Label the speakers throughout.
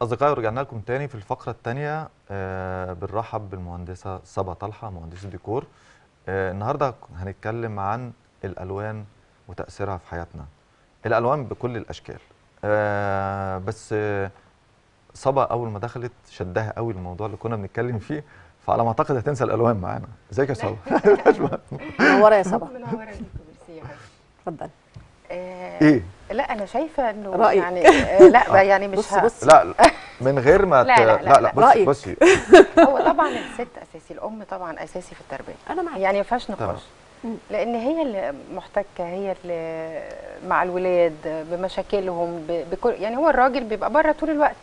Speaker 1: أصدقائي ورجعنا لكم تاني في الفقرة التانية آه بنرحب بالمهندسة صبا طلحة مهندسة ديكور آه النهاردة هنتكلم عن الألوان وتأثيرها في حياتنا الألوان بكل الأشكال آه بس آه صبا أول ما دخلت شدها قوي الموضوع اللي كنا بنتكلم فيه فعلى ما أعتقد هتنسى الألوان معانا ازيك يا صبا
Speaker 2: منوره يا صبا
Speaker 3: منوره بيكم ميرسي يا حبيبي.
Speaker 2: اتفضل
Speaker 3: آه،
Speaker 1: إيه
Speaker 3: لا انا شايفه انه
Speaker 2: رأيك.
Speaker 3: يعني آه، لا بقى يعني مش
Speaker 2: بص
Speaker 3: ها-
Speaker 2: بص
Speaker 1: لا لا، من غير ما
Speaker 3: لا،
Speaker 1: ت-
Speaker 3: لا، لا،
Speaker 1: لا, لا
Speaker 3: لا.
Speaker 1: بصي
Speaker 2: رأيك.
Speaker 1: بصي
Speaker 3: هو طبعا الست اساسي الام طبعا اساسي في التربيه
Speaker 2: انا معاك
Speaker 3: يعني ما فيهاش
Speaker 1: تمام.
Speaker 3: نقاش لان هي اللي محتكه هي اللي مع الولاد بمشاكلهم ب- بكل يعني هو الراجل بيبقى بره طول الوقت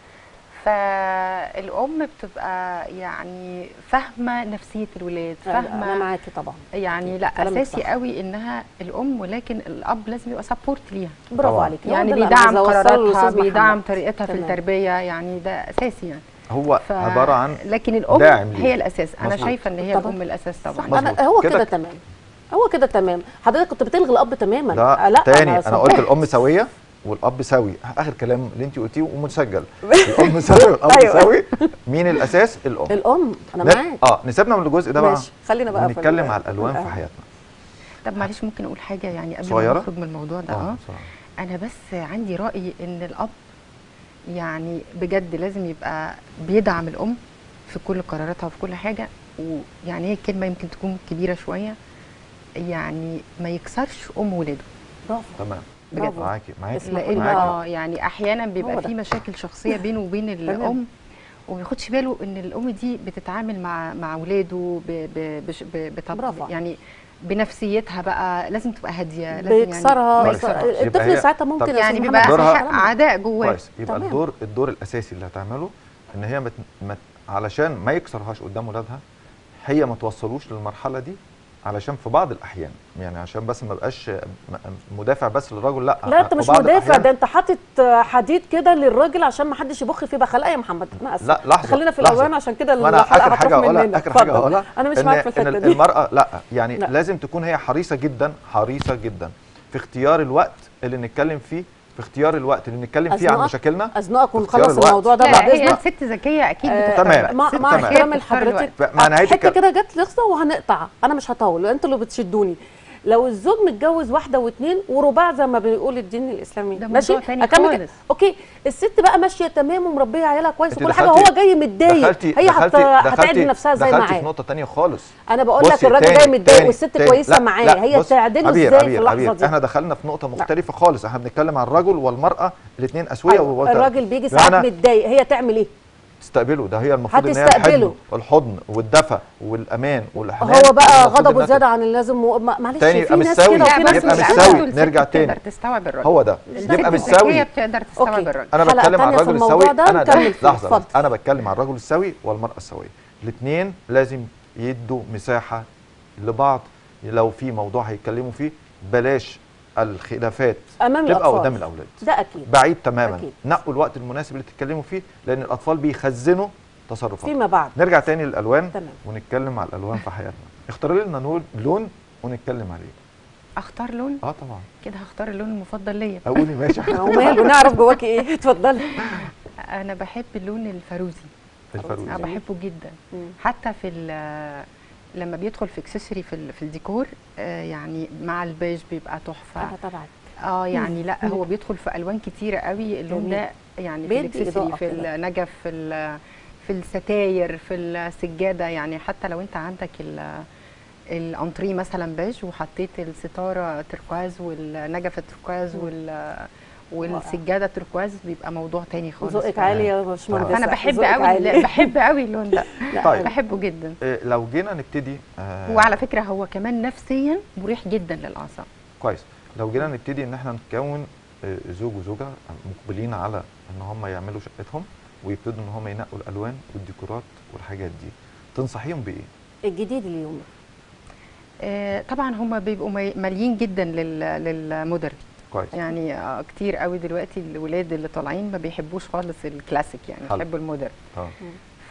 Speaker 3: فالام بتبقى يعني فاهمه نفسيه الولاد
Speaker 2: انا
Speaker 3: فاهمه
Speaker 2: معاكي طبعا
Speaker 3: يعني لا
Speaker 2: كلامك
Speaker 3: اساسي
Speaker 2: صح.
Speaker 3: قوي انها الام ولكن الاب لازم يبقى سبورت ليها
Speaker 2: برافو
Speaker 1: طبعاً.
Speaker 2: عليكي
Speaker 3: يعني
Speaker 2: هو ده اللي
Speaker 3: بيدعم
Speaker 2: أنا عايزة أوصله
Speaker 3: قراراتها
Speaker 2: للأستاذ
Speaker 3: بيدعم
Speaker 2: محمد.
Speaker 3: طريقتها في
Speaker 2: تمام.
Speaker 3: التربيه يعني ده اساسي يعني
Speaker 1: هو
Speaker 3: ف...
Speaker 1: عبارة عن
Speaker 3: لكن الام
Speaker 1: داعم ليه.
Speaker 3: هي الاساس انا
Speaker 1: مظبوط.
Speaker 3: شايفه ان هي
Speaker 2: طبعاً.
Speaker 3: الام الاساس
Speaker 2: صح
Speaker 3: طبعا
Speaker 1: مظبوط.
Speaker 2: انا هو
Speaker 1: كده
Speaker 2: كده تمام هو كده تمام حضرتك كنت بتلغي الاب تماما
Speaker 1: لا,
Speaker 2: آه،
Speaker 1: تاني انا
Speaker 2: صباح.
Speaker 1: قلت الام سويه والاب سوي اخر كلام اللي انت قلتيه ومسجل الام سوي والاب
Speaker 2: أيوة.
Speaker 1: سوي مين الاساس الام
Speaker 2: الام انا
Speaker 1: نت-
Speaker 2: معاك
Speaker 1: اه نسيبنا من الجزء ده بقى
Speaker 2: ماشي خلينا بقى في
Speaker 1: نتكلم
Speaker 2: ال-
Speaker 1: على الالوان في
Speaker 2: الأهل.
Speaker 1: حياتنا
Speaker 3: طب معلش ممكن اقول حاجه يعني قبل
Speaker 1: صغيرة؟
Speaker 3: ما نخرج من الموضوع ده اه
Speaker 1: بسرعة.
Speaker 3: انا بس عندي راي ان الاب يعني بجد لازم يبقى بيدعم الام في كل قراراتها وفي كل حاجه ويعني هي الكلمه يمكن تكون كبيره شويه يعني ما يكسرش ام ولاده
Speaker 2: برافو
Speaker 1: تمام
Speaker 3: بجد
Speaker 2: برافو.
Speaker 1: معاكي معاكي
Speaker 2: اسمع
Speaker 3: لان
Speaker 1: معاكي.
Speaker 3: اه يعني احيانا
Speaker 2: هو
Speaker 3: بيبقى
Speaker 2: ده.
Speaker 3: في مشاكل شخصيه بينه وبين الام وما ياخدش باله ان الام دي بتتعامل مع مع اولاده ب ب بش- ب بطب
Speaker 2: برافو.
Speaker 3: يعني بنفسيتها بقى لازم تبقى هاديه لازم
Speaker 2: بيكسرها
Speaker 3: ما
Speaker 1: كويس.
Speaker 3: يكسرهاش.
Speaker 1: يبقى
Speaker 2: الطفل
Speaker 1: هي-
Speaker 2: ساعتها ممكن
Speaker 1: طب
Speaker 2: يا
Speaker 3: يعني
Speaker 2: أستاذ
Speaker 3: بيبقى
Speaker 2: محمد
Speaker 1: دورها-
Speaker 2: يشتغل.
Speaker 3: عداء جواه
Speaker 1: كويس يبقى
Speaker 2: تمام.
Speaker 1: الدور الدور الاساسي اللي هتعمله ان هي مت مت علشان ما يكسرهاش قدام ولادها هي ما توصلوش للمرحله دي علشان في بعض الاحيان يعني عشان بس ما بقاش م- مدافع بس للرجل لا
Speaker 2: لا انت
Speaker 1: في
Speaker 2: مش
Speaker 1: بعض
Speaker 2: مدافع
Speaker 1: الأحيان-
Speaker 2: ده انت حاطط حديد كده للراجل عشان ما حدش يبخ فيه بخلاء يا محمد انا اسف
Speaker 1: لا لحظه
Speaker 2: خلينا في
Speaker 1: لحظة.
Speaker 2: الالوان عشان كده
Speaker 1: ما انا
Speaker 2: الحلقه
Speaker 1: اخر حاجه
Speaker 2: هتروح
Speaker 1: اقولها
Speaker 2: مننا
Speaker 1: اخر حاجه
Speaker 2: اتفضل.
Speaker 1: اقولها
Speaker 2: انا مش
Speaker 1: إن-
Speaker 2: معاك في
Speaker 1: ان
Speaker 2: الحته دي
Speaker 1: المراه لا يعني
Speaker 2: لا.
Speaker 1: لازم تكون هي حريصه جدا حريصه جدا في اختيار الوقت اللي نتكلم فيه في اختيار الوقت اللي نتكلم فيه عن
Speaker 2: أزنقك؟
Speaker 1: مشاكلنا
Speaker 2: ازنقك
Speaker 1: اختيار
Speaker 2: ونخلص
Speaker 1: الوقت.
Speaker 2: الموضوع ده
Speaker 3: لا
Speaker 2: بعد
Speaker 3: هي
Speaker 2: اذنك
Speaker 3: الست ذكيه اكيد
Speaker 2: آه،
Speaker 3: بتختار
Speaker 1: تمام.
Speaker 3: الوقت.
Speaker 2: مع
Speaker 3: الست
Speaker 2: مع
Speaker 1: تمام.
Speaker 3: ذكية
Speaker 2: احترامي
Speaker 3: بتختار
Speaker 2: لحضرتك
Speaker 3: الوقت.
Speaker 1: مع نهاية
Speaker 2: حته
Speaker 1: الكلام.
Speaker 2: كده جت لخصه وهنقطع انا مش هطول انتوا اللي بتشدوني لو الزوج متجوز واحده واثنين ورباع زي ما بيقول الدين الاسلامي
Speaker 3: ده
Speaker 2: ماشي
Speaker 3: موضوع تاني
Speaker 2: أكمل كده.
Speaker 3: خالص.
Speaker 2: اوكي الست بقى ماشيه تمام ومربيه عيالها كويس
Speaker 1: انت
Speaker 2: وكل حاجه هو
Speaker 1: دخلتي-
Speaker 2: جاي متضايق
Speaker 1: دخلتي
Speaker 2: هي هت...
Speaker 1: دخلتي
Speaker 2: هتعدل
Speaker 1: دخلتي
Speaker 2: نفسها زي
Speaker 1: دخلتي
Speaker 2: معاه
Speaker 1: في نقطه تانية خالص
Speaker 2: انا بقول لك
Speaker 1: بصي،
Speaker 2: الراجل
Speaker 1: تاني-
Speaker 2: جاي متضايق
Speaker 1: تاني-
Speaker 2: والست
Speaker 1: تاني.
Speaker 2: كويسه
Speaker 1: لا،
Speaker 2: معاه
Speaker 1: لا،
Speaker 2: هي
Speaker 1: بص،
Speaker 2: تعدله
Speaker 1: عبير
Speaker 2: ازاي في
Speaker 1: عبير
Speaker 2: اللحظه
Speaker 1: عبير
Speaker 2: دي
Speaker 1: احنا دخلنا في نقطه مختلفه خالص احنا بنتكلم عن الرجل والمراه الاثنين اسويه
Speaker 2: أيوة.
Speaker 1: وهو-
Speaker 2: الراجل بيجي ساعات
Speaker 1: يعني
Speaker 2: متضايق هي تعمل ايه
Speaker 1: تستقبله ده هي المفروض ان هي
Speaker 2: هتستقبله.
Speaker 1: الحضن والحضن والدفى والامان والحنان
Speaker 2: هو بقى
Speaker 1: المفروض
Speaker 2: غضبه
Speaker 1: إنها
Speaker 2: زياده عن اللازم و... ما- معلش
Speaker 1: تاني
Speaker 2: في
Speaker 1: يبقى مش
Speaker 2: ناس
Speaker 1: سوي.
Speaker 2: كده وفي
Speaker 1: يبقى
Speaker 2: ناس
Speaker 1: مش
Speaker 2: مش
Speaker 1: سوي.
Speaker 2: عارفة.
Speaker 3: الست
Speaker 1: نرجع
Speaker 3: بتقدر
Speaker 1: تاني.
Speaker 3: تستوعب الراجل
Speaker 1: هو ده
Speaker 3: الست
Speaker 1: يبقى مش
Speaker 3: الذكية
Speaker 1: سوي
Speaker 3: بتقدر تستوعب
Speaker 2: أوكي.
Speaker 3: الراجل
Speaker 1: انا
Speaker 2: حلقة
Speaker 1: بتكلم عن
Speaker 2: تانية في
Speaker 1: الرجل
Speaker 2: الموضوع
Speaker 1: السوي
Speaker 2: ده
Speaker 1: انا
Speaker 2: نكمل فيه.
Speaker 1: لحظه
Speaker 2: اتفضل.
Speaker 1: بس. انا بتكلم عن الرجل السوي والمراه السويه الاثنين لازم يدوا مساحه لبعض لو في موضوع هيتكلموا فيه بلاش الخلافات
Speaker 2: امام
Speaker 1: تبقى
Speaker 2: الاطفال
Speaker 1: قدام الاولاد
Speaker 2: ده اكيد
Speaker 1: بعيد تماما
Speaker 2: أكيد.
Speaker 1: نقوا الوقت المناسب اللي تتكلموا فيه لان الاطفال بيخزنوا تصرفات
Speaker 2: فيما بعد
Speaker 1: نرجع تاني للالوان
Speaker 2: تمام.
Speaker 1: ونتكلم على الالوان في حياتنا اختاري لنا نقول لون ونتكلم عليه
Speaker 3: اختار لون
Speaker 1: اه طبعا
Speaker 3: كده هختار اللون المفضل ليا
Speaker 1: اقولي ماشي
Speaker 2: هو ماله نعرف جواكي ايه اتفضلي
Speaker 3: انا بحب اللون الفاروزي
Speaker 1: الفاروزي
Speaker 3: انا بحبه جدا
Speaker 2: مم.
Speaker 3: حتى في ال- لما بيدخل في اكسسوري في ال- في الديكور آه، يعني مع البيج بيبقى تحفه
Speaker 2: انا طبعا
Speaker 3: اه يعني لا
Speaker 2: مم.
Speaker 3: هو بيدخل في الوان كتيره قوي اللون
Speaker 2: جميل.
Speaker 3: ده يعني في
Speaker 2: بيدي
Speaker 3: الاكسسوري
Speaker 2: إضاءة
Speaker 3: في
Speaker 2: كده.
Speaker 3: النجف في ال- في الستاير في السجاده يعني حتى لو انت عندك ال- الانتريه مثلا بيج وحطيت الستاره تركواز والنجف التركواز وال والسجاده تركواز بيبقى موضوع تاني خالص
Speaker 2: ذوقك عالي يا باشمهندس
Speaker 3: انا بحب
Speaker 2: ذوقك
Speaker 3: قوي
Speaker 2: عالي.
Speaker 3: بحب قوي اللون ده
Speaker 2: لا،
Speaker 1: طيب.
Speaker 3: بحبه جدا
Speaker 1: إيه لو جينا نبتدي آه
Speaker 3: وعلى فكره هو كمان نفسيا مريح جدا للاعصاب
Speaker 1: كويس لو جينا نبتدي ان احنا نكون آه، زوج وزوجه مقبلين على ان هم يعملوا شقتهم ويبتدوا ان هم ينقوا الالوان والديكورات والحاجات دي تنصحيهم بايه
Speaker 2: الجديد اليوم
Speaker 3: آه، طبعا هم بيبقوا مي- ماليين جدا لل- للمودرن
Speaker 1: كويس
Speaker 3: يعني آه، كتير قوي دلوقتي الولاد اللي طالعين ما بيحبوش خالص الكلاسيك يعني
Speaker 1: حلو.
Speaker 3: بيحبوا المودرن
Speaker 1: اه
Speaker 3: ف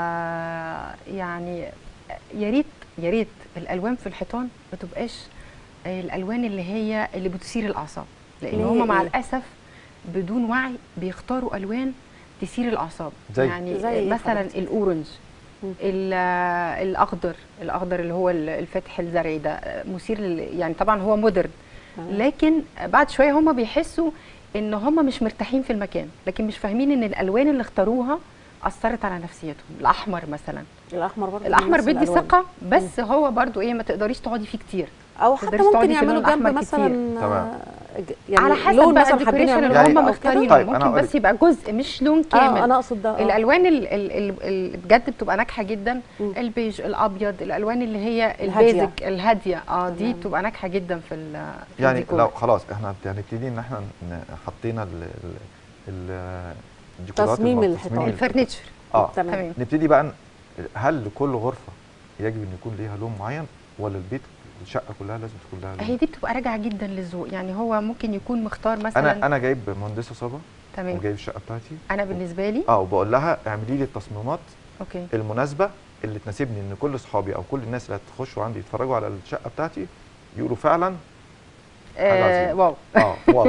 Speaker 3: يعني يا ريت يا ريت الالوان في الحيطان ما تبقاش الالوان اللي هي اللي بتثير الاعصاب لان
Speaker 2: ليه
Speaker 3: هم مع
Speaker 2: إيه؟
Speaker 3: الاسف بدون وعي بيختاروا الوان تثير الاعصاب
Speaker 1: زي؟
Speaker 3: يعني
Speaker 2: زي إيه
Speaker 3: مثلا
Speaker 2: حضرتك؟
Speaker 3: الاورنج
Speaker 2: مم.
Speaker 3: ال- الاخضر الاخضر اللي هو ال- الفاتح الزرعي ده مثير لل- يعني طبعا هو مودرن لكن بعد شويه هم بيحسوا ان هم مش مرتاحين في المكان لكن مش فاهمين ان الالوان اللي اختاروها اثرت على نفسيتهم الاحمر مثلا
Speaker 2: الاحمر برضه
Speaker 3: الاحمر
Speaker 2: بيمثل
Speaker 3: بيدي
Speaker 2: الألوان.
Speaker 3: ثقه بس هو برضو ايه ما تقدريش تقعدي فيه كتير
Speaker 2: او حتى
Speaker 3: تقدريش
Speaker 2: ممكن
Speaker 3: تقعدي في
Speaker 2: يعملوا
Speaker 3: اللون
Speaker 2: جنب
Speaker 3: الأحمر
Speaker 2: مثلا
Speaker 1: تمام.
Speaker 2: آه، ج- يعني
Speaker 3: على حسب
Speaker 2: لون
Speaker 3: بقى
Speaker 2: مثلا حابين
Speaker 3: الديكوريشن اللي
Speaker 2: يعملوه
Speaker 3: هم
Speaker 2: أو كده.
Speaker 3: مختارينه
Speaker 1: طيب، أنا
Speaker 3: ممكن
Speaker 1: أقول
Speaker 3: بس يبقى جزء مش لون كامل
Speaker 2: اه انا اقصد ده آه.
Speaker 3: الالوان ال- ال- ال- اللي بجد بتبقى ناجحه جدا
Speaker 2: مم.
Speaker 3: البيج الابيض الالوان اللي هي
Speaker 2: الهادية.
Speaker 3: البيزك الهاديه اه دي
Speaker 2: تمام.
Speaker 3: بتبقى ناجحه جدا في ال- في
Speaker 1: يعني
Speaker 3: الديكور.
Speaker 1: لو خلاص احنا هنبتدي ان احنا ن- حطينا ال ال ال الديكورات
Speaker 2: تصميم
Speaker 1: الم-
Speaker 2: الحيطان.
Speaker 1: تصميم
Speaker 3: الفرنتشر
Speaker 1: اه
Speaker 2: تمام
Speaker 3: تمام
Speaker 1: نبتدي بقى ن- هل لكل غرفه يجب ان يكون ليها لون معين ولا البيت الشقه كلها لازم تكون لها
Speaker 3: هي
Speaker 1: لون
Speaker 3: دي بتبقى راجعه جدا للذوق يعني هو ممكن يكون مختار مثلا
Speaker 1: انا انا جايب مهندسه صبا
Speaker 3: تمام
Speaker 1: وجايب الشقه بتاعتي
Speaker 3: انا بالنسبه لي
Speaker 1: اه وبقول لها اعملي لي التصميمات
Speaker 3: اوكي
Speaker 1: المناسبه اللي تناسبني ان كل اصحابي او كل الناس اللي هتخشوا عندي يتفرجوا على الشقه بتاعتي يقولوا فعلا حاجة
Speaker 3: آه
Speaker 1: عظيمة.
Speaker 3: واو
Speaker 1: اه واو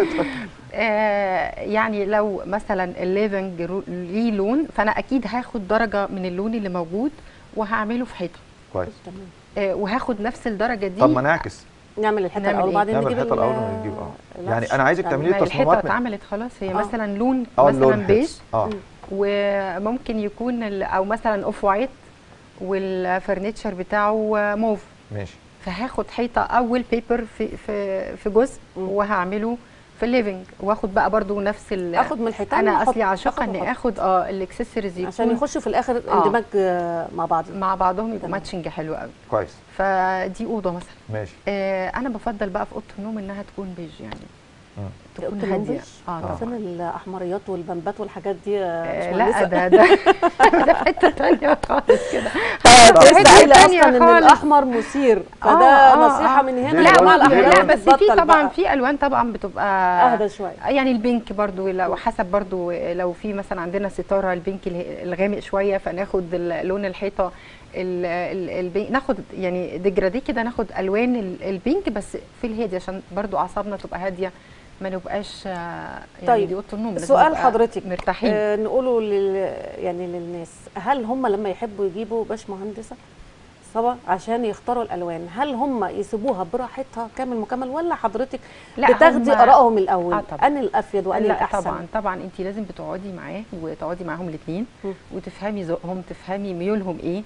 Speaker 3: آه يعني لو مثلا الليفنج رو- ليه لون فانا اكيد هاخد درجه من اللون اللي موجود وهعمله في حيطه
Speaker 1: كويس
Speaker 2: تمام
Speaker 3: آه وهاخد نفس الدرجه دي
Speaker 1: طب ما نعكس
Speaker 2: نعمل الحته
Speaker 3: نعمل
Speaker 2: الاول
Speaker 3: إيه؟
Speaker 2: وبعدين
Speaker 1: نعمل
Speaker 2: نجيب
Speaker 1: الحيطة الأول
Speaker 2: ال-
Speaker 1: ونجيب اه.
Speaker 2: العفش.
Speaker 1: يعني أنا عايزك تعملي
Speaker 3: ما
Speaker 1: لي
Speaker 3: الحيطه
Speaker 1: تصميمات من-
Speaker 3: اتعملت خلاص هي
Speaker 2: آه.
Speaker 3: مثلا لون
Speaker 1: اه
Speaker 3: مثلا
Speaker 1: اللون
Speaker 3: بيج
Speaker 1: اه
Speaker 2: مم.
Speaker 3: وممكن يكون ال- او مثلا اوف وايت والفرنتشر بتاعه موف
Speaker 1: ماشي
Speaker 3: فهاخد حيطه اول بيبر في في في جزء
Speaker 2: مم.
Speaker 3: وهعمله في الليفنج واخد بقى برضو نفس ال
Speaker 2: اخد من الحيطان
Speaker 3: انا
Speaker 2: وأحط-
Speaker 3: اصلي عاشقه
Speaker 2: آخد
Speaker 3: اني
Speaker 2: وأحط.
Speaker 3: اخد اه الاكسسوارز
Speaker 2: عشان
Speaker 3: يكون
Speaker 2: يخشوا في الاخر
Speaker 3: آه.
Speaker 2: اندماج آه، مع بعض
Speaker 3: مع بعضهم يبقوا
Speaker 2: تمام.
Speaker 3: ماتشنج حلو قوي
Speaker 1: كويس
Speaker 3: فدي اوضه مثلا
Speaker 1: ماشي
Speaker 3: آه انا بفضل بقى في اوضه النوم انها تكون بيج يعني
Speaker 1: مم.
Speaker 3: تكون
Speaker 2: أوضة النوم
Speaker 3: هاديه
Speaker 2: بيج؟
Speaker 3: اه
Speaker 1: آه.
Speaker 3: طبعا
Speaker 2: فين الاحمريات والبمبات والحاجات دي
Speaker 3: آه،
Speaker 2: آه،
Speaker 3: لا
Speaker 2: باشمهندسة؟
Speaker 3: ده ده ده في حته ثانيه خالص كده
Speaker 2: كنت
Speaker 3: في
Speaker 2: لسه
Speaker 3: حتة
Speaker 2: قايله
Speaker 3: تانية
Speaker 2: اصلا ان
Speaker 3: خالص.
Speaker 2: الاحمر مثير
Speaker 3: آه،
Speaker 2: فده
Speaker 3: آه،
Speaker 2: نصيحه
Speaker 3: آه.
Speaker 2: من هنا
Speaker 1: ليه
Speaker 3: لا
Speaker 1: بقول-
Speaker 3: ما
Speaker 1: ليه
Speaker 3: لا
Speaker 1: بقول-
Speaker 3: بس في
Speaker 2: تبطل
Speaker 3: طبعا
Speaker 2: بقى.
Speaker 3: في الوان طبعا بتبقى
Speaker 2: اهدى شويه
Speaker 3: يعني البينك برضو لو حسب برضو لو في مثلا عندنا ستاره البينك اله- الغامق شويه فناخد ال- لون الحيطه ال- ال- البينك ناخد يعني ديجرادي كده ناخد الوان ال- البينك بس في الهادي عشان برضو اعصابنا تبقى هاديه ما نبقاش آه، يعني
Speaker 2: طيب،
Speaker 3: دي اوضه النوم لازم
Speaker 2: سؤال
Speaker 3: نبقى
Speaker 2: حضرتك
Speaker 3: مرتاحين
Speaker 2: آه نقوله لل يعني للناس هل هم لما يحبوا يجيبوا باش مهندسه صبا عشان يختاروا الالوان هل هم يسيبوها براحتها كامل مكمل ولا حضرتك
Speaker 3: لا
Speaker 2: بتاخدي
Speaker 3: هم-
Speaker 2: ارائهم الاول
Speaker 3: آه طبعا.
Speaker 2: ان الافيد وان
Speaker 3: لا
Speaker 2: الاحسن
Speaker 3: طبعا طبعا انت لازم بتقعدي معاه وتقعدي معاهم الاثنين
Speaker 2: مم.
Speaker 3: وتفهمي ذوقهم تفهمي ميولهم ايه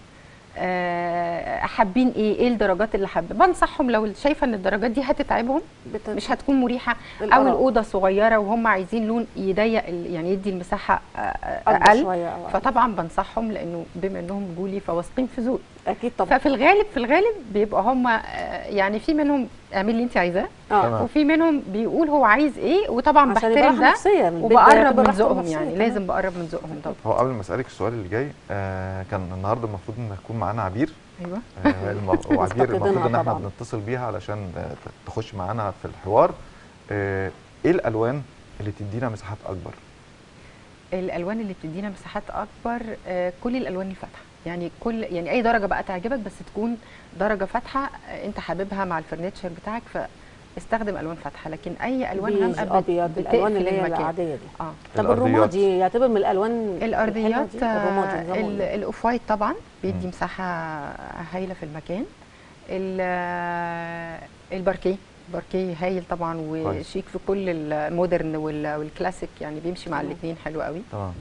Speaker 3: آه، حابين ايه ايه الدرجات اللي حابه بنصحهم لو شايفه ان الدرجات دي هتتعبهم
Speaker 2: بت...
Speaker 3: مش هتكون مريحه او
Speaker 2: الآراء.
Speaker 3: الاوضه صغيره وهم عايزين لون يضيق ال- يعني يدي المساحه آه، آه،
Speaker 2: أكبر
Speaker 3: اقل
Speaker 2: شويه أو أقل.
Speaker 3: فطبعا بنصحهم لانه بما انهم جولي فواثقين في ذوقي
Speaker 2: اكيد طبعا
Speaker 3: ففي الغالب في الغالب بيبقى هم آه، يعني في منهم اعمل اللي انت عايزاه
Speaker 2: اه
Speaker 1: تمام.
Speaker 3: وفي منهم بيقول هو عايز ايه وطبعا
Speaker 2: عشان
Speaker 3: بحترم
Speaker 2: يبقى
Speaker 3: ده
Speaker 2: نفسيا البيت ده
Speaker 3: وبقرب
Speaker 2: يعتبر
Speaker 3: من
Speaker 2: راحته
Speaker 3: ذوقهم
Speaker 2: النفسية
Speaker 3: يعني
Speaker 2: كمان.
Speaker 3: لازم بقرب من ذوقهم طبعا
Speaker 1: هو قبل ما اسالك السؤال اللي جاي آه كان النهارده المفروض ان يكون معانا عبير
Speaker 3: ايوه
Speaker 1: آه الم- وعبير المفروض
Speaker 2: مفتقدينها
Speaker 1: ان احنا
Speaker 2: طبعاً.
Speaker 1: بنتصل بيها علشان آه، ت- تخش معانا في الحوار آه ايه الالوان اللي تدينا مساحات اكبر
Speaker 3: الالوان اللي بتدينا مساحات اكبر آه، كل الالوان الفاتحه يعني كل يعني اي درجه بقى تعجبك بس تكون درجه فاتحه آه، انت حاببها مع الفرنتشر بتاعك فاستخدم الوان فاتحه لكن اي الوان
Speaker 2: بيج
Speaker 3: غامقه بت-
Speaker 2: ابيض
Speaker 3: بتقفل
Speaker 2: الالوان اللي هي
Speaker 3: المكان.
Speaker 2: العاديه دي
Speaker 3: اه
Speaker 2: طب
Speaker 1: الأرضيات.
Speaker 2: الرمادي يعتبر من الالوان الحلوة
Speaker 3: الارضيات
Speaker 2: دي؟ الرمادي
Speaker 3: آه،
Speaker 2: نظامه
Speaker 3: ال-
Speaker 2: إيه؟
Speaker 3: الاوف وايت طبعا بيدي
Speaker 1: مم.
Speaker 3: مساحه هايله في المكان ال- آه، الباركيه باركيه هايل طبعا وشيك في كل المودرن وال- والكلاسيك يعني بيمشي مع
Speaker 2: تمام.
Speaker 3: الاثنين حلو قوي
Speaker 1: تمام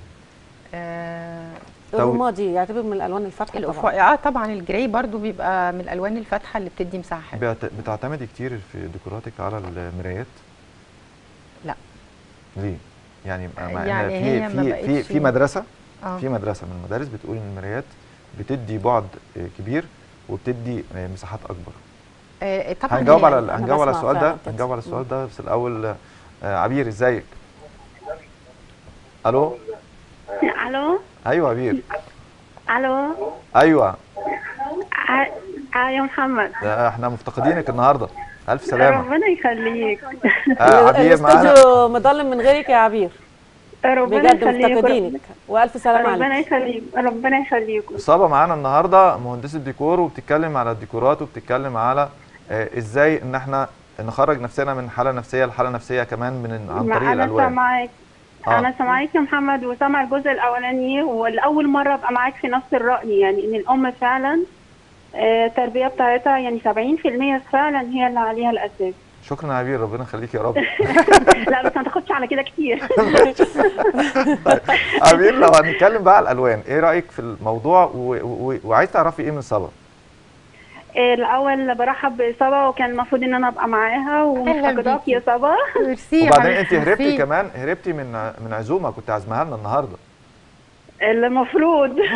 Speaker 3: آه
Speaker 2: الرمادي يعتبر من الالوان الفاتحه
Speaker 3: الأوف
Speaker 2: طبعا
Speaker 3: وايت اه طبعا الجراي برضو بيبقى من الالوان الفاتحه اللي بتدي مساحه حلوه
Speaker 1: بيعت- بتعتمدي كتير في ديكوراتك على المرايات
Speaker 3: لا.
Speaker 1: ليه يعني مع إن
Speaker 3: يعني
Speaker 1: في
Speaker 3: هي ما
Speaker 1: في في
Speaker 3: بقتش-
Speaker 1: في مدرسه
Speaker 3: اه
Speaker 1: في مدرسه من المدارس بتقول ان المرايات بتدي بعد آه، كبير وبتدي آه، مساحات اكبر
Speaker 3: آه، طبعا
Speaker 1: هنجاوب
Speaker 3: هي-
Speaker 1: على
Speaker 2: أنا
Speaker 1: هنجاوب على
Speaker 2: بسمع
Speaker 1: السؤال ده
Speaker 2: فعلاً كده.
Speaker 1: هنجاوب على السؤال ده بس الاول آه، عبير ازيك الو
Speaker 4: الو
Speaker 1: ايوه عبير
Speaker 4: الو
Speaker 1: ايوه
Speaker 4: ع- ع- يا محمد
Speaker 1: ده احنا مفتقدينك النهارده الف سلامه
Speaker 4: ربنا يخليك
Speaker 1: آه عبير معانا
Speaker 2: الاستوديو مظلم من غيرك يا عبير
Speaker 4: ربنا
Speaker 2: بجد
Speaker 4: يخليك
Speaker 2: مفتقدينك والف سلامه
Speaker 4: ربنا
Speaker 2: عليك
Speaker 4: يخليك ربنا يخليك
Speaker 1: صابه معانا النهارده مهندسه ديكور وبتتكلم على الديكورات وبتتكلم على آه ازاي ان احنا نخرج نفسنا من حاله نفسيه لحاله نفسيه كمان من عن
Speaker 4: ما
Speaker 1: طريق
Speaker 4: انا
Speaker 1: الالوان
Speaker 4: سامعاك
Speaker 1: آه.
Speaker 4: انا سامعاك يا محمد وسامع الجزء الاولاني والاول مره ابقى معاك في نفس الراي يعني ان الام فعلا آه، التربيه بتاعتها يعني 70% فعلا هي اللي عليها الاساس
Speaker 1: شكرا يا عبير ربنا يخليك يا رب
Speaker 4: لا بس ما تاخدش على كده كتير
Speaker 1: عبير لو هنتكلم بقى على الالوان ايه رايك في الموضوع و... و... وعايز تعرفي ايه من صبا
Speaker 4: آه، الاول برحب بصبا وكان المفروض ان انا ابقى معاها ومفتقداك
Speaker 3: بيكي.
Speaker 4: يا صبا
Speaker 3: ميرسي يا
Speaker 1: وبعدين
Speaker 3: حبيبتي،
Speaker 1: انت هربتي
Speaker 3: ميرسي.
Speaker 1: كمان هربتي من من عزومه كنت عازمها لنا النهارده
Speaker 4: المفروض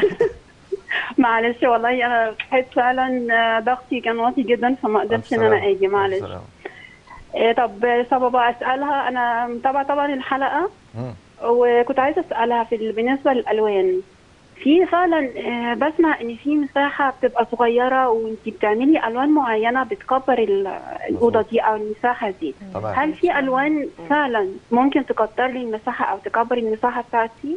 Speaker 4: معلش والله انا حسيت فعلا آه، ضغطي كان واطي جدا فما قدرتش ان انا
Speaker 1: السلام.
Speaker 4: اجي معلش
Speaker 1: السلام.
Speaker 4: آه، طب صبا بقى اسالها انا متابعه طبعا الحلقه
Speaker 1: مم.
Speaker 4: وكنت عايزه اسالها في ال- بالنسبه للالوان في فعلا آه، بسمع ان في مساحه بتبقى صغيره وانت بتعملي الوان معينه بتكبر ال- الاوضه دي او المساحه دي
Speaker 1: تمام
Speaker 4: هل في الوان فعلا ممكن تكتر لي المساحه او تكبر المساحه بتاعتي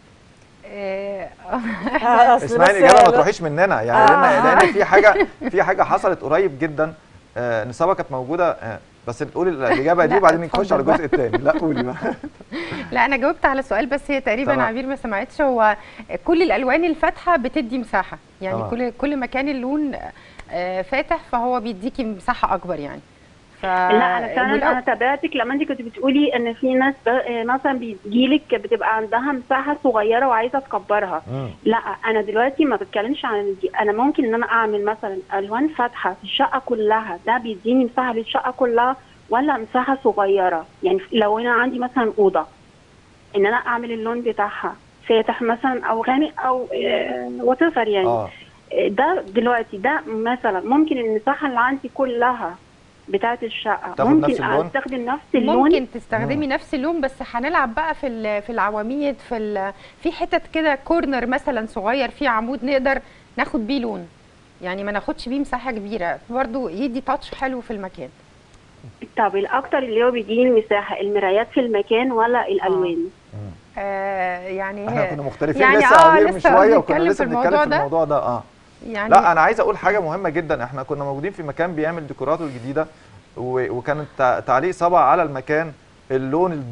Speaker 3: آه،
Speaker 2: آه، أصل
Speaker 1: اسمعي
Speaker 2: بس-
Speaker 1: الاجابه ما تروحيش مننا يعني
Speaker 2: آه.
Speaker 1: لان لان في حاجه في حاجه حصلت قريب جدا آه، ان سبا كانت موجوده آه، بس نقول الاجابه دي
Speaker 3: لا،
Speaker 1: وبعدين نخش على
Speaker 3: اتفضل
Speaker 1: الجزء الثاني لا قولي بقى
Speaker 3: لا انا جاوبت على السؤال بس هي تقريبا
Speaker 1: تمام.
Speaker 3: عبير ما سمعتش هو كل الالوان الفاتحه بتدي مساحه يعني
Speaker 1: تمام.
Speaker 3: كل كل ما كان اللون آه، فاتح فهو بيديكي مساحه اكبر يعني ف
Speaker 4: لا انا فعلا
Speaker 3: والأو-
Speaker 4: انا تابعتك لما انت كنت بتقولي ان في ناس ب- آه، مثلا بيجيلك بتبقى عندها مساحه صغيره وعايزه تكبرها
Speaker 1: مم.
Speaker 4: لا انا دلوقتي ما بتكلمش عن دي انا ممكن ان انا اعمل مثلا الوان فاتحه في الشقه كلها ده بيديني مساحه للشقه كلها ولا مساحه صغيره يعني لو انا عندي مثلا اوضه ان انا اعمل اللون بتاعها فاتح مثلا او غامق او وات يعني
Speaker 1: اه
Speaker 4: ده دلوقتي ده مثلا ممكن المساحه اللي عندي كلها بتاعت الشقه
Speaker 1: تاخد
Speaker 4: ممكن
Speaker 1: نفس اللون؟
Speaker 4: استخدم نفس اللون
Speaker 3: ممكن تستخدمي نفس اللون بس هنلعب بقى في ال- في العواميد في ال- في حتت كده كورنر مثلا صغير فيه عمود نقدر ناخد بيه لون يعني ما ناخدش بيه مساحه كبيره برضو يدي تاتش حلو في المكان
Speaker 4: طب الاكتر اللي هو بيديني المساحه المرايات في المكان ولا الالوان
Speaker 1: مم.
Speaker 3: آه يعني
Speaker 1: احنا
Speaker 3: هي-
Speaker 1: كنا مختلفين
Speaker 3: يعني
Speaker 1: لسه
Speaker 3: آه،
Speaker 1: عبير من
Speaker 3: لسه
Speaker 1: شويه وكنا
Speaker 3: بنتكلم
Speaker 1: لسه
Speaker 3: في
Speaker 1: بنتكلم
Speaker 3: الموضوع
Speaker 1: في
Speaker 3: ده.
Speaker 1: الموضوع ده اه
Speaker 3: يعني
Speaker 1: لا انا عايز اقول حاجه مهمه جدا احنا كنا موجودين في مكان بيعمل ديكوراته الجديده و- وكان التع- تعليق صبا على المكان اللون ال...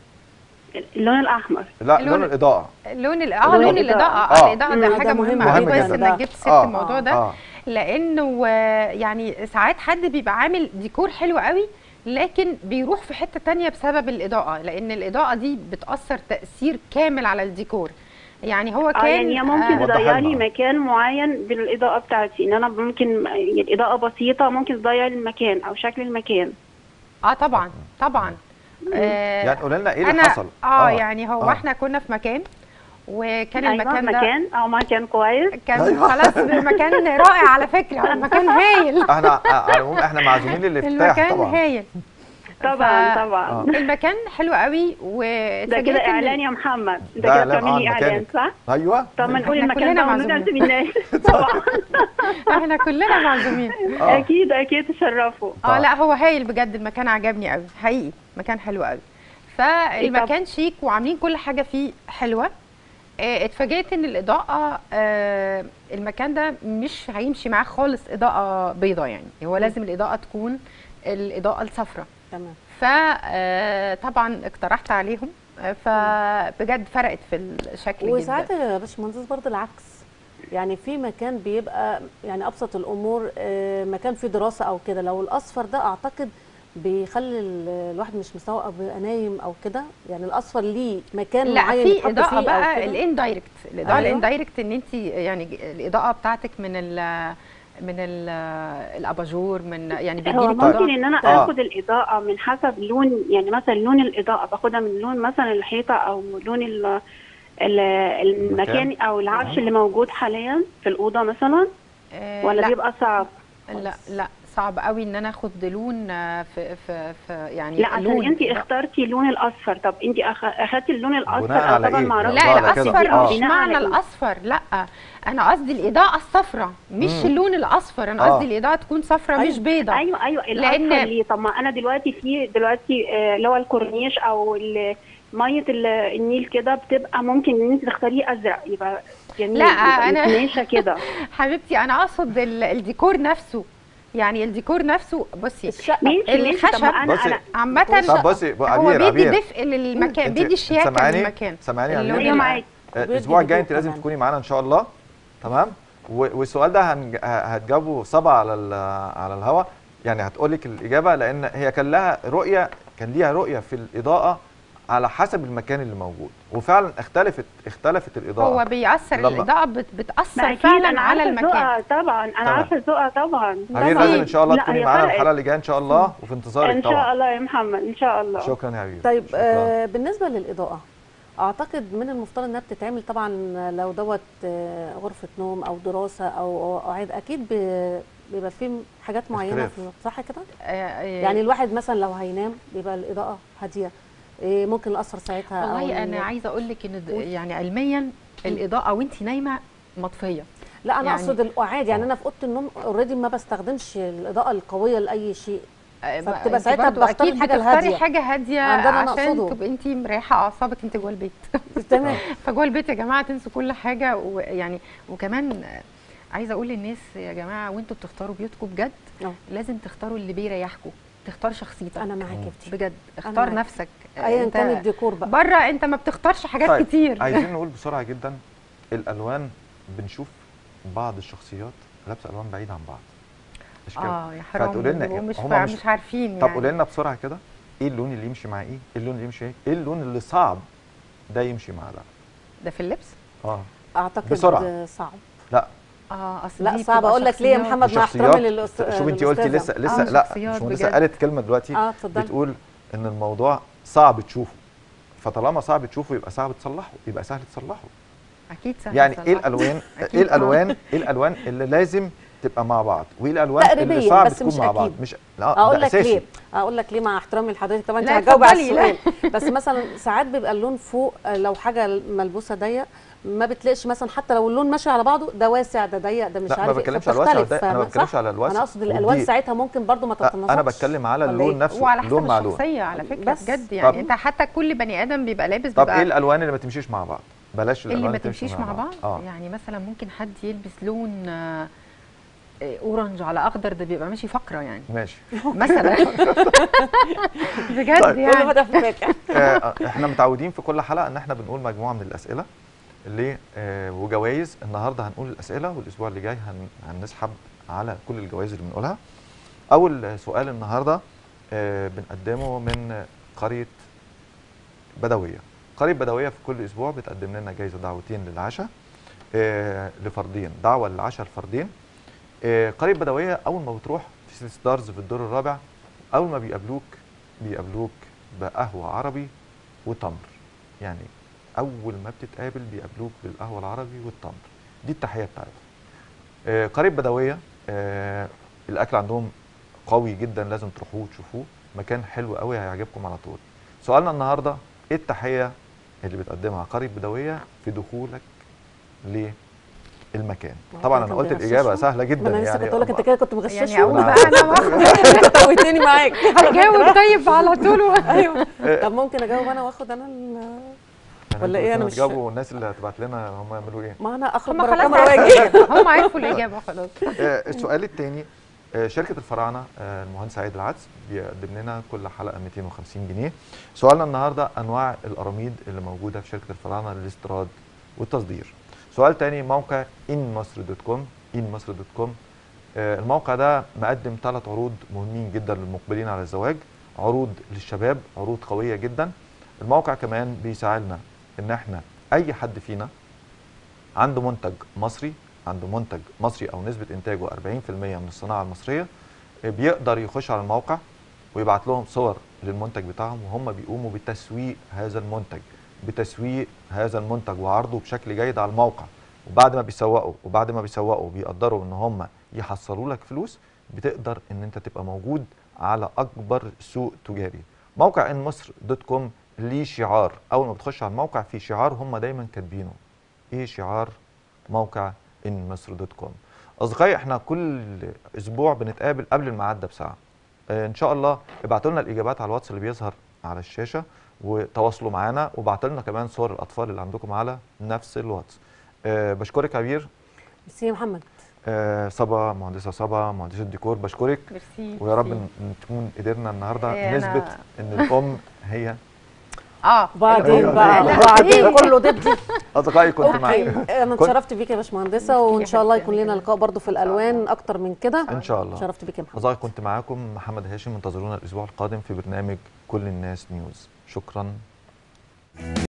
Speaker 4: اللون الاحمر
Speaker 1: لا
Speaker 3: اللون-
Speaker 1: لون الاضاءه
Speaker 3: لون ال- اه
Speaker 4: لون
Speaker 3: لون
Speaker 4: الإضاءة.
Speaker 3: الاضاءه
Speaker 1: آه.
Speaker 3: اه الاضاءه
Speaker 2: مم،
Speaker 3: ده
Speaker 2: ده
Speaker 3: حاجه
Speaker 2: مهم
Speaker 3: مهمه
Speaker 1: جداً.
Speaker 3: كويس انك جبت سيره
Speaker 1: آه.
Speaker 3: الموضوع ده
Speaker 1: اه
Speaker 3: لانه آه، يعني ساعات حد بيبقى عامل ديكور حلو قوي لكن بيروح في حته تانية بسبب الاضاءه لان الاضاءه دي بتاثر تاثير كامل على الديكور يعني هو كان
Speaker 4: اه يعني هي ممكن
Speaker 1: آه.
Speaker 4: تضيع لي
Speaker 1: وضحي
Speaker 4: مكان معين بالاضاءه بتاعتي ان انا ممكن يعني الاضاءه بسيطه ممكن تضيع لي المكان او شكل المكان
Speaker 3: اه طبعا طبعا آه
Speaker 1: يعني قولي لنا ايه اللي
Speaker 3: أنا-
Speaker 1: حصل
Speaker 3: اه يعني هو
Speaker 1: آه.
Speaker 3: احنا كنا في مكان وكان
Speaker 4: أيوة
Speaker 3: المكان ده
Speaker 4: مكان او مكان كويس
Speaker 3: كان
Speaker 1: أيوة.
Speaker 3: خلاص مكان رائع على فكره مكان هايل
Speaker 1: احنا على العموم احنا معزومين للافتتاح
Speaker 3: المكان
Speaker 1: طبعا
Speaker 3: هايل
Speaker 4: طبعا
Speaker 3: ف-
Speaker 4: طبعا
Speaker 1: آه.
Speaker 3: المكان حلو قوي
Speaker 4: ده
Speaker 3: واتفاجئت
Speaker 4: كده
Speaker 3: إن-
Speaker 4: اعلان يا محمد
Speaker 1: ده
Speaker 4: ده كده
Speaker 1: إعلان، آه،
Speaker 4: بتعملي اعلان
Speaker 1: مكانك.
Speaker 4: صح؟
Speaker 1: ايوه
Speaker 4: طب ما نقول
Speaker 3: إحنا
Speaker 4: المكان
Speaker 3: كلنا
Speaker 4: ده ونقول
Speaker 3: معزومين.
Speaker 4: الناس طبعا
Speaker 3: احنا كلنا معزومين
Speaker 1: آه.
Speaker 4: اكيد اكيد تشرفوا
Speaker 3: اه لا هو هايل بجد المكان عجبني قوي حقيقي مكان حلو قوي فالمكان شيك وعاملين كل حاجه فيه حلوه آه، اتفاجئت ان الاضاءه آه، المكان ده مش هيمشي معاه خالص اضاءه بيضاء يعني هو لازم الاضاءه تكون الاضاءه الصفراء
Speaker 2: تمام
Speaker 3: فطبعا اقترحت عليهم آه، فبجد فرقت في الشكل
Speaker 2: وساعات
Speaker 3: جدا
Speaker 2: يا باشمهندس برضه العكس يعني في مكان بيبقى يعني ابسط الامور آه، مكان فيه دراسه او كده لو الاصفر ده اعتقد بيخلي ال- الواحد مش مستوعب او بيبقى نايم او كده يعني الاصفر ليه مكان
Speaker 3: لا
Speaker 2: معين
Speaker 3: في
Speaker 2: يتحط
Speaker 3: اضاءه
Speaker 2: فيه أو
Speaker 3: بقى
Speaker 2: كده؟
Speaker 3: الاندايركت الاضاءه
Speaker 2: أيوة.
Speaker 3: الاندايركت ان انت يعني الاضاءه بتاعتك من ال من ال الاباجور من يعني
Speaker 4: هو
Speaker 3: بيجيلك
Speaker 4: ممكن
Speaker 3: اضاءه
Speaker 4: ان انا
Speaker 1: آه.
Speaker 4: اخد الاضاءه من حسب لون يعني مثلا لون الاضاءه باخدها من لون مثلا الحيطه او لون ال- ال- المكان او العفش اللي موجود حاليا في الاوضه مثلا
Speaker 3: آه،
Speaker 4: ولا
Speaker 3: لا
Speaker 4: بيبقى صعب
Speaker 3: لا لا صعب قوي ان انا اخد لون آه، في في, في يعني
Speaker 4: لا عشان
Speaker 3: لون
Speaker 4: انت
Speaker 3: إضاءة.
Speaker 4: اخترتي اللون الاصفر طب انت أخ... اخدتي اللون الاصفر
Speaker 1: بناء
Speaker 4: أو
Speaker 1: على
Speaker 4: طبعا
Speaker 1: إيه؟
Speaker 4: ما اعرفش
Speaker 3: لا
Speaker 1: على كده.
Speaker 3: الاصفر
Speaker 1: آه.
Speaker 3: مش
Speaker 4: بناء
Speaker 3: معنى
Speaker 4: على إيه؟
Speaker 3: الاصفر لا انا قصدي الاضاءه الصفراء مش
Speaker 1: مم.
Speaker 3: اللون الاصفر انا
Speaker 1: آه.
Speaker 3: قصدي الاضاءه تكون صفراء مش
Speaker 2: أيوة.
Speaker 3: بيضاء
Speaker 4: ايوه ايوه
Speaker 3: لأن-
Speaker 4: الاصفر ليه طب ما انا دلوقتي في دلوقتي آه، اللي هو الكورنيش او ال- ميه ال- النيل كده بتبقى ممكن ان انت تختاريه ازرق يبقى جميل
Speaker 3: لا،
Speaker 4: يبقى
Speaker 3: أنا-
Speaker 4: متناقشه كده
Speaker 3: حبيبتي انا اقصد ال- الديكور نفسه يعني الديكور نفسه بصي
Speaker 2: الشقه
Speaker 4: ماشي ماشي طب ما
Speaker 3: الخشب
Speaker 4: انا
Speaker 1: بصي،
Speaker 4: انا
Speaker 3: عامة
Speaker 1: طب بصي
Speaker 3: هو
Speaker 1: عبير
Speaker 3: بيدي
Speaker 1: عبير
Speaker 3: دفء للمكان
Speaker 1: انت-
Speaker 3: بيدي
Speaker 1: انت
Speaker 3: الشياكة
Speaker 1: سامعاني؟
Speaker 3: للمكان
Speaker 1: سامعاني يا
Speaker 3: اللون
Speaker 1: عبير؟
Speaker 4: ايوه
Speaker 3: ال-
Speaker 4: معاك
Speaker 1: آه،
Speaker 2: وبيدي
Speaker 1: الاسبوع الجاي انت
Speaker 2: هدوء
Speaker 1: لازم
Speaker 2: كمان.
Speaker 1: تكوني معانا ان شاء الله تمام و- والسؤال ده هنج- ه- هتجاوبه صبا على ال- على الهوا يعني هتقول لك الاجابه لان هي كان لها رؤيه كان ليها رؤيه في الاضاءه على حسب المكان اللي موجود وفعلا اختلفت اختلفت الاضاءه
Speaker 3: هو بيأثر
Speaker 1: لما-
Speaker 3: الإضاءة بت-
Speaker 4: ما
Speaker 3: بتأثر
Speaker 4: اكيد
Speaker 3: فعلا
Speaker 4: انا
Speaker 3: على
Speaker 4: عارفه
Speaker 3: المكان
Speaker 4: ذوقها طبعا انا
Speaker 1: تمام.
Speaker 4: عارفه ذوقها طبعا
Speaker 1: عبير
Speaker 3: طبعاً.
Speaker 1: لازم ان شاء الله
Speaker 4: لا،
Speaker 1: تكوني
Speaker 4: هي
Speaker 1: معانا
Speaker 4: فرقت.
Speaker 1: الحلقه اللي جايه ان شاء الله وفي انتظارك
Speaker 4: ان شاء
Speaker 1: طبعا
Speaker 4: الله يا محمد ان شاء الله
Speaker 1: شكرا يا عبير
Speaker 2: طيب
Speaker 1: شكراً.
Speaker 2: آه بالنسبه للاضاءه اعتقد من المفترض انها بتتعمل طبعا لو دوت آه غرفه نوم او دراسه او أو قاعد اكيد ب- بيبقى فيه حاجات معينه
Speaker 1: اختلاف.
Speaker 2: في صح كده
Speaker 3: آه، آه،
Speaker 2: يعني الواحد مثلا لو هينام بيبقى الاضاءه هاديه إيه ممكن الاثر ساعتها او
Speaker 3: والله
Speaker 2: ال-
Speaker 3: انا عايزه اقول لك ان د-
Speaker 2: قول.
Speaker 3: يعني علميا الاضاءه وانت نايمه مطفيه
Speaker 2: لا انا
Speaker 3: يعني-
Speaker 2: اقصد القعاد يعني انا في اوضه النوم اوريدي ما بستخدمش الاضاءه القويه لاي شيء
Speaker 3: آه،
Speaker 2: فبتبقى
Speaker 3: أنت
Speaker 2: ساعتها
Speaker 3: برضو
Speaker 2: بختار
Speaker 3: أكيد
Speaker 2: الحاجة
Speaker 3: بتختاري
Speaker 2: الهادية.
Speaker 3: حاجه هاديه
Speaker 2: آه، ده اللي أنا
Speaker 3: عشان
Speaker 2: أقصده.
Speaker 3: تبقي انت مريحه اعصابك انت جوه البيت
Speaker 2: تمام
Speaker 3: فجوه البيت يا جماعه تنسوا كل حاجه ويعني وكمان آه، عايزه اقول للناس يا جماعه وانتوا بتختاروا بيوتكم بجد
Speaker 2: أه.
Speaker 3: لازم تختاروا اللي بيريحكم تختار شخصيتك
Speaker 2: انا معاك يا فتي
Speaker 3: بجد اختار
Speaker 2: معاك.
Speaker 3: نفسك
Speaker 2: ايا
Speaker 3: أنت
Speaker 2: كان الديكور بقى
Speaker 3: بره انت ما بتختارش حاجات
Speaker 1: طيب،
Speaker 3: كتير
Speaker 1: عايزين نقول بسرعه جدا الالوان بنشوف بعض الشخصيات لابسه الوان بعيده عن بعض اشكال
Speaker 3: اه يا حرام
Speaker 1: فتقولي لنا
Speaker 3: بيبقوا
Speaker 1: إيه؟
Speaker 3: مش,
Speaker 1: هما
Speaker 3: فا-
Speaker 1: مش-
Speaker 3: مش عارفين
Speaker 1: طب
Speaker 3: يعني.
Speaker 1: قولي لنا بسرعه كده ايه اللون اللي يمشي مع ايه؟ ايه اللون اللي يمشي ايه؟ ايه اللون اللي صعب ده يمشي مع ده؟
Speaker 3: ده في اللبس
Speaker 1: اه
Speaker 2: اعتقد
Speaker 1: بسرعة.
Speaker 2: صعب
Speaker 1: لا
Speaker 3: اه اصل
Speaker 2: لا
Speaker 3: دي
Speaker 2: صعب
Speaker 3: بتبقى
Speaker 2: اقول لك ليه يا
Speaker 3: شخصيات.
Speaker 2: محمد مع
Speaker 1: شخصيات.
Speaker 2: احترامي للأست...
Speaker 1: شوف انت قلتي
Speaker 2: للأستاذة.
Speaker 1: لسه لسه
Speaker 3: آه،
Speaker 1: لا
Speaker 3: شخصيات
Speaker 1: المهندسه
Speaker 3: بجد.
Speaker 1: قالت كلمه دلوقتي
Speaker 2: اه اتفضلي
Speaker 1: بتقول ان الموضوع صعب تشوفه فطالما صعب تشوفه يبقى صعب تصلحه يبقى سهل تصلحه
Speaker 3: اكيد سهل
Speaker 1: يعني
Speaker 3: تصلح.
Speaker 1: ايه الالوان
Speaker 3: أكيد
Speaker 1: ايه
Speaker 3: آه.
Speaker 1: الالوان ايه الالوان اللي لازم تبقى مع بعض وايه الالوان اللي
Speaker 2: تقريباً،
Speaker 1: صعب
Speaker 2: بس
Speaker 1: تكون
Speaker 2: مش
Speaker 1: مع بعض
Speaker 2: أكيد.
Speaker 1: مش لا
Speaker 2: اقول
Speaker 1: ده
Speaker 2: لك
Speaker 1: اساسي
Speaker 2: ليه اقول لك ليه مع احترامي لحضرتك طبعا انت
Speaker 3: لا،
Speaker 2: هتجاوب على
Speaker 3: اتفضلي، لا.
Speaker 2: السؤال بس مثلا ساعات بيبقى اللون فوق آه، لو حاجه ملبوسه ضيق ما بتلاقيش مثلا حتى لو اللون ماشي على بعضه ده واسع ده ضيق ده مش
Speaker 1: لا ما
Speaker 2: عارف إيه،
Speaker 1: بتكلمش على الواسع
Speaker 2: فبتختلف،
Speaker 1: والضيق، انا ما
Speaker 2: فاهم؟
Speaker 1: بتكلمش
Speaker 2: صح؟
Speaker 1: على الواسع
Speaker 2: انا اقصد الالوان
Speaker 1: والضيق.
Speaker 2: ساعتها ممكن برضو ما
Speaker 1: أ-
Speaker 2: تتناسقش
Speaker 1: انا بتكلم على
Speaker 2: ولا
Speaker 1: اللون
Speaker 2: إيه؟
Speaker 1: نفسه
Speaker 3: وعلى حسب
Speaker 1: اللون مع لون
Speaker 3: الشخصيه على فكره
Speaker 2: بس.
Speaker 3: بجد يعني
Speaker 1: طب-
Speaker 3: انت حتى كل بني ادم بيبقى لابس
Speaker 1: طب
Speaker 3: بيبقى
Speaker 1: ايه الالوان اللي ما تمشيش مع بعض بلاش الالوان
Speaker 3: اللي ما تمشيش مع بعض
Speaker 1: اه
Speaker 3: يعني مثلا ممكن حد يلبس لون آه، آه، اورنج على اخضر ده بيبقى ماشي فقره يعني
Speaker 1: ماشي
Speaker 3: مثلا بجد
Speaker 1: طيب.
Speaker 2: كل
Speaker 3: يعني
Speaker 2: ما ده في فاكهه
Speaker 1: آه، احنا متعودين في كل حلقه ان احنا بنقول مجموعه من الاسئله اللي آه، وجوائز النهارده هنقول الاسئله والاسبوع اللي جاي هن- هنسحب على كل الجوائز اللي بنقولها اول سؤال النهارده آه، بنقدمه من قريه بدويه قريه بدويه في كل اسبوع بتقدم لنا جايزه دعوتين للعشاء آه، لفردين دعوه للعشاء لفردين آه، قريه بدويه اول ما بتروح في سيتي ستارز في الدور الرابع اول ما بيقابلوك بيقابلوك بقهوه عربي وتمر يعني اول ما بتتقابل بيقابلوك بالقهوه العربي والتمر دي التحيه بتاعتهم آه، قريه بدويه آه، الاكل عندهم قوي جدا لازم تروحوه وتشوفوه مكان حلو قوي هيعجبكم على طول سؤالنا النهارده ايه التحيه اللي بتقدمها قريه بدويه في دخولك للمكان طبعا انا
Speaker 2: كان
Speaker 1: قلت
Speaker 2: بيغششهم.
Speaker 1: الاجابه سهله جدا
Speaker 2: ما انا لسه
Speaker 1: يعني
Speaker 2: كنت اقول لك انت كده كنت مغششه
Speaker 3: يعني اقول
Speaker 1: أنا
Speaker 3: بقى انا واخد
Speaker 2: انت توهتني معاك
Speaker 3: هجاوب طيب على طول
Speaker 2: ايوه طب ممكن اجاوب انا واخد انا ال- ولا إيه؟ أنا مش-
Speaker 1: جابوا الناس اللي هتبعت لنا هم يعملوا ايه
Speaker 2: ما انا اخرج
Speaker 3: هم
Speaker 2: بره
Speaker 3: خلاص
Speaker 2: الكاميرا
Speaker 3: عرفوا
Speaker 2: واجي
Speaker 3: الإجابة. هم عرفوا الاجابه خلاص
Speaker 1: آه، السؤال الثاني شركة الفراعنة آه، المهندس سعيد العدس بيقدم لنا كل حلقة 250 جنيه. سؤالنا النهاردة أنواع الأراميد اللي موجودة في شركة الفراعنة للاستيراد والتصدير. سؤال تاني موقع إن مصر دوت كوم إن مصر دوت كوم آه، الموقع ده مقدم ثلاث عروض مهمين جدا للمقبلين على الزواج عروض للشباب عروض قوية جدا الموقع كمان بيساعدنا ان احنا اي حد فينا عنده منتج مصري عنده منتج مصري او نسبه انتاجه 40% من الصناعه المصريه بيقدر يخش على الموقع ويبعت لهم صور للمنتج بتاعهم وهم بيقوموا بتسويق هذا المنتج بتسويق هذا المنتج وعرضه بشكل جيد على الموقع وبعد ما بيسوقوا وبعد ما بيسوقوا بيقدروا ان هم يحصلوا لك فلوس بتقدر ان انت تبقى موجود على اكبر سوق تجاري موقع ان مصر دوت كوم ليه شعار اول ما بتخش على الموقع في شعار هم دايما كاتبينه ايه شعار موقع ان مصر دوت كوم اصدقائي احنا كل اسبوع بنتقابل قبل الميعاد ده بساعه آه، ان شاء الله ابعتوا لنا الاجابات على الواتس اللي بيظهر على الشاشه وتواصلوا معانا وابعتوا لنا كمان صور الاطفال اللي عندكم على نفس الواتس أه بشكرك يا عبير
Speaker 2: بس يا محمد
Speaker 1: آه، صبا مهندسه صبا مهندسه ديكور بشكرك
Speaker 3: ميرسي
Speaker 1: ويا رب
Speaker 3: ميرسي.
Speaker 1: ن- نكون قدرنا النهارده
Speaker 3: إيه، أنا-
Speaker 1: نثبت ان الام هي
Speaker 3: اه
Speaker 2: بعدين
Speaker 1: أيوة.
Speaker 2: بقى
Speaker 3: لا،
Speaker 2: بعدين كله ضدي
Speaker 1: اصدقائي كنت معاكم
Speaker 2: اوكي انا
Speaker 1: كنت-
Speaker 2: اتشرفت بيك يا باشمهندسه وان شاء الله يكون لنا لقاء برضو في
Speaker 3: إن شاء
Speaker 2: الالوان
Speaker 3: الله.
Speaker 2: اكتر من كده
Speaker 1: ان شاء الله
Speaker 2: اتشرفت بيك يا محمد
Speaker 1: أصدقائي كنت معاكم محمد هاشم انتظرونا الاسبوع القادم في برنامج كل الناس نيوز شكرا